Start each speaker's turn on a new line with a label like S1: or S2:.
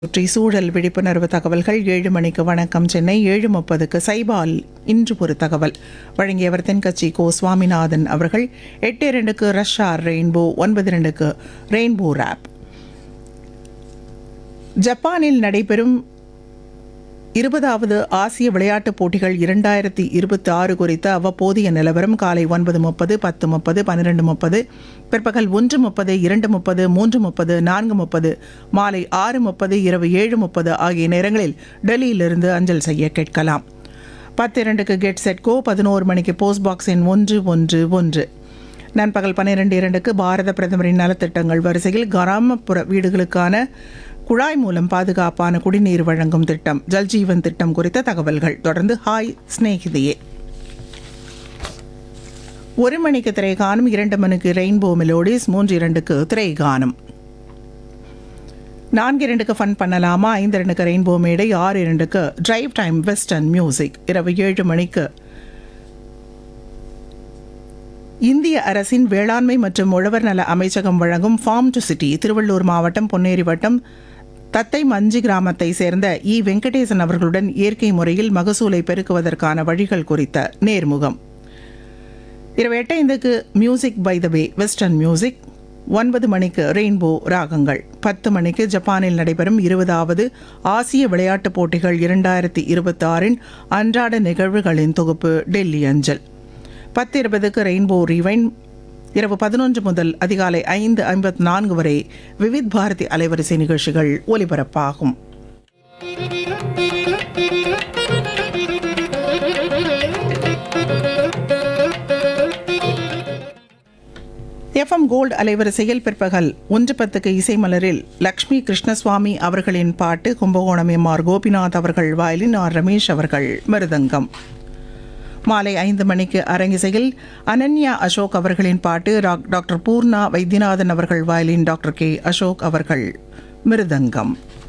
S1: சுற்றி சூழல் விழிப்புணர்வு தகவல்கள் ஏழு மணிக்கு வணக்கம் சென்னை ஏழு முப்பதுக்கு சைபால் இன்று ஒரு தகவல் வழங்கியவர் தென்கட்சி கோ சுவாமிநாதன் அவர்கள் எட்டு இரண்டுக்கு ரஷ்யா ரெயின்போ ஒன்பது இரண்டுக்கு ரெயின்போ ரேப் ஜப்பானில் நடைபெறும் இருபதாவது ஆசிய விளையாட்டுப் போட்டிகள் இரண்டாயிரத்தி இருபத்தி ஆறு குறித்த அவ்வப்போதைய நிலவரம் காலை ஒன்பது முப்பது பத்து முப்பது பன்னிரெண்டு முப்பது பிற்பகல் ஒன்று முப்பது இரண்டு முப்பது மூன்று முப்பது நான்கு முப்பது மாலை ஆறு முப்பது இரவு ஏழு முப்பது ஆகிய நேரங்களில் டெல்லியிலிருந்து அஞ்சல் செய்ய கேட்கலாம் பத்து இரண்டுக்கு கெட் செட் கோ பதினோரு மணிக்கு போஸ்ட் பாக்ஸ் எண் ஒன்று ஒன்று ஒன்று நண்பகல் பன்னிரெண்டு இரண்டுக்கு பாரத பிரதமரின் நலத்திட்டங்கள் வரிசையில் கிராமப்புற வீடுகளுக்கான குழாய் மூலம் பாதுகாப்பான குடிநீர் வழங்கும் திட்டம் ஜல்ஜீவன் திட்டம் குறித்த தகவல்கள் தொடர்ந்து ஹாய் ஸ்நேகிதியே ஒரு மணிக்கு திரைகானம் இரண்டு மணிக்கு ரெயின்போ மெலோடிஸ் மூன்று இரண்டுக்கு திரைகானம் நான்கு இரண்டுக்கு ஃபன் பண்ணலாமா ஐந்து இரண்டுக்கு ரெயின்போ மேடை ஆறு இரண்டுக்கு டிரைவ் டைம் வெஸ்டர்ன் மியூசிக் இரவு ஏழு மணிக்கு இந்திய அரசின் வேளாண்மை மற்றும் உழவர் நல அமைச்சகம் வழங்கும் ஃபார்ம் டு சிட்டி திருவள்ளூர் மாவட்டம் பொன்னேரி வட்டம் தத்தை மஞ்சி கிராமத்தை சேர்ந்த இ வெங்கடேசன் அவர்களுடன் இயற்கை முறையில் மகசூலை பெருக்குவதற்கான வழிகள் குறித்த நேர்முகம் இரவு எட்டு ஐந்துக்கு music by the way western music ஒன்பது மணிக்கு ரெயின்போ ராகங்கள் பத்து மணிக்கு ஜப்பானில் நடைபெறும் இருபதாவது ஆசிய விளையாட்டுப் போட்டிகள் இரண்டாயிரத்தி இருபத்தி ஆறின் அன்றாட நிகழ்வுகளின் தொகுப்பு டெல்லி அஞ்சல் பத்து இருபதுக்கு ரெயின்போ ரிவைன் இரவு பதினொன்று முதல் அதிகாலை ஐந்து ஐம்பத்தி நான்கு வரை விவித் பாரதி அலைவரிசை நிகழ்ச்சிகள் ஒலிபரப்பாகும் எஃப்எம் கோல்டு அலைவரிசையில் பிற்பகல் ஒன்று பத்துக்கு இசைமலரில் லக்ஷ்மி கிருஷ்ணசுவாமி அவர்களின் பாட்டு கும்பகோணம் எம் ஆர் கோபிநாத் அவர்கள் வயலின் ஆர் ரமேஷ் அவர்கள் மிருதங்கம் மாலை ஐந்து மணிக்கு அரங்கிசையில் அனன்யா அசோக் அவர்களின் பாட்டு டாக்டர் பூர்ணா வைத்தியநாதன் அவர்கள் வயலின் டாக்டர் கே அசோக் அவர்கள் மிருதங்கம்